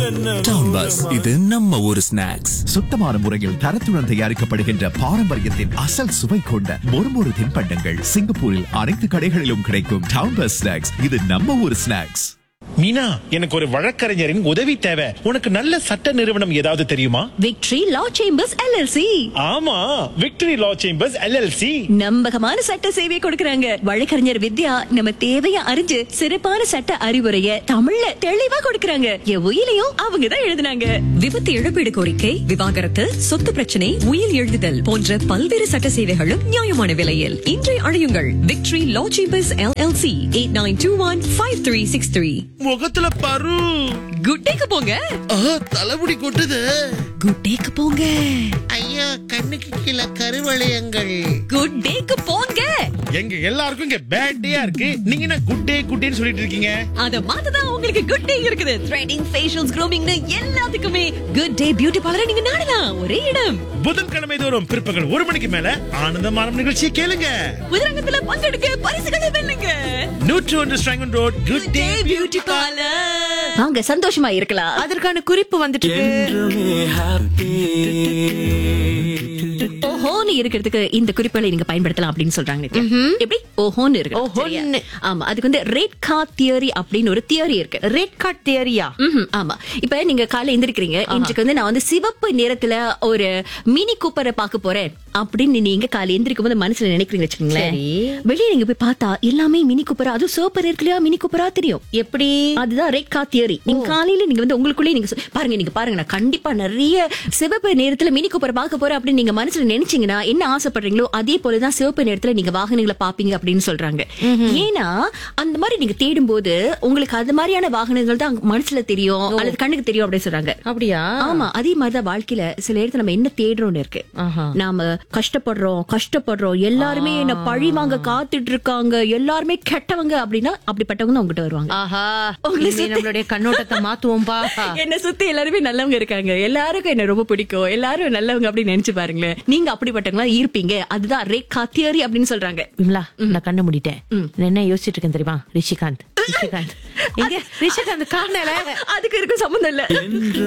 Town bus இது நம்ம ஊரு ஸ்நாக்ஸ் சுத்தமான முறையில் தரத்துடன் தயாரிக்கப்படுகின்ற பாரம்பரியத்தின் அசல் சுவை கொண்ட மொறுமொறு தின்பண்டங்கள் சிங்கப்பூரில் அனைத்து கடைகளிலும் கிடைக்கும் டவுன் பஸ் ஸ்நாக்ஸ் இது நம்ம ஊர் ஸ்நாக்ஸ் மீனா எனக்கு ஒரு வழக்கறிஞரின் உதவி தேவை உனக்கு நல்ல சட்ட நிறுவனம் ஏதாவது தெரியுமா விக்டரி லா சேம்பர்ஸ் எல்எல்சி ஆமா விக்டரி லா சேம்பர்ஸ் எல்எல்சி நம்பகமான சட்ட சேவையை கொடுக்கறாங்க வழக்கறிஞர் வித்யா நம்ம தேவைய அறிஞ்சு சிறப்பான சட்ட அறிவுரைய தமிழ்ல தெளிவா கொடுக்கறாங்க என் உயிலையும் அவங்க தான் எழுதுனாங்க விபத்து இழப்பீடு கோரிக்கை விவாகரத்து சொத்து பிரச்சனை உயிர் எழுதுதல் போன்ற பல்வேறு சட்ட சேவைகளும் நியாயமான விலையில் இன்றைய அழையுங்கள் Victory Law Chambers LLC eight nine two one five three six three முகத்துல பரு குட் டேக்கு போங்க தலைமுடி கொட்டுது குட் டேக்கு போங்க ஐயா கண்ணுக்கு கீழே கருவளையங்கள் குட் டேக்கு போங்க எங்க எல்லாருக்கும் இங்க பேட் டேயா இருக்கு நீங்க என்ன குட் டே குட் டேன்னு சொல்லிட்டு இருக்கீங்க அத மாத்ததான் உங்களுக்கு குட் டே இருக்குது த்ரெடிங் ஃபேஷியல்ஸ் க்ரூமிங்னு எல்லாத்துக்குமே குட் டே பியூட்டி பார்லரை நீங்க நாடலாம் ஒரே இடம் புதன்கிழமை தோறும் பிற்பகல் ஒரு மணிக்கு மேல ஆனந்தமான நிகழ்ச்சியை கேளுங்க உதிரங்கத்துல பங்கெடுக்க பரிசுகளை வெல்லுங்க நூற்று ஒன்று Strachan road good day beauty parlour வாங்க சந்தோஷமா இருக்கலாம் அதற்கான குறிப்பு வந்துட்டு ஓஹோன்னு இருக்கிறதுக்கு இந்த குறிப்புகளை நீங்க பயன்படுத்தலாம் அப்படின்னு சொல்றாங்க நித்யா. எப்படி ஓஹோன்னு இருக்கு ஓஹோன்னு. சரியா? ஆமா அதுக்கு வந்து ரெட் கா தியரி அப்படின்னு ஒரு தியரி இருக்கு ரெட் கார்ட் தியரியா ம்ஹும், ஆமா இப்ப நீங்க காலை எந்திரிக்கிறீங்க இன்றைக்கு வந்து நான் வந்து சிவப்பு நிறத்துல ஒரு மினி கூப்பரை பார்க்க போறேன் அப்படின்னு நீங்க காலை எந்திரிக்கும் போது மனசுல நினைக்கிறீங்க வச்சுக்கோங்களேன் சரி. வெளியே நீங்க போய் பார்த்தா எல்லாமே மினி கூப்பரா அதுவும் சிவப்பு நிறத்துலயா மினி கூப்பரா தெரியும் எப்படி அதுதான் ரெட் கா தியரி நீங்க காலையில நீங்க வந்து உங்களுக்குள்ளே நீங்க சொ- பாருங்க நீங்க பாருங்க நான் கண்டிப்பா நிறைய சிவப்பு நேரத்துல மினி கூப்பர் பார்க்க போறேன் அப்படின்னு நீங்க மனசுல நினைச்சீங்கன்னா என்ன ஆசைப்படுறீங்களோ அதே போலதான் சிவப்பு நேரத்துல நீங்க வாகனங்களை பாப்பீங்க அப்படின்னு சொல்றாங்க ஏன்னா அந்த மாதிரி நீங்க தேடும் போது உங்களுக்கு அது மாதிரியான வாகனங்கள் தான் மனசுல தெரியும் அல்லது கண்ணுக்கு தெரியும் அப்படின்னு சொல்றாங்க அப்படியா ஆமா அதே மாதிரிதான் வாழ்க்கையில சில இடத்துல நம்ம என்ன தேடுறோம்னு இருக்கு ஆஹா. நாம கஷ்டப்படுறோம் கஷ்டப்படுறோம் எல்லாருமே என்ன பழி வாங்க காத்துட்டு இருக்காங்க எல்லாருமே கெட்டவங்க அப்படின்னா அப்படிப்பட்டவங்க தான் உங்ககிட்ட வருவாங்க ஆஹா உங்களை இனிமே சுத்தி- நம்மளுடைய கண்ணோட்டத்தை மாத்துவோம்பா என்ன சுத்தி எல்லாருமே நல்லவங்க இருக்காங்க எல்லாருக்கும் என்ன ரொம்ப பிடிக்கும் எல்லாரும் நல்லவங்க அப்படின்னு நினைச்சு பாருங்களேன் நீங்க அப்படிப்பட்டவங்களா இருப்பீங்க அதுதான் ரேகா தியரி அப்படின்னு சொல்றாங்க விமலா நான் கண்ணு மூடிட்டேன் நான் என்ன யோசிச்சுட்டு இருக்கேன் தெரியுமா ரிஷிகாந்த் ரிஷிகாந்த் எங்க ரிஷிகாந்த் காணல அதுக்கு இருக்கும் சம்மந்தம் இல்ல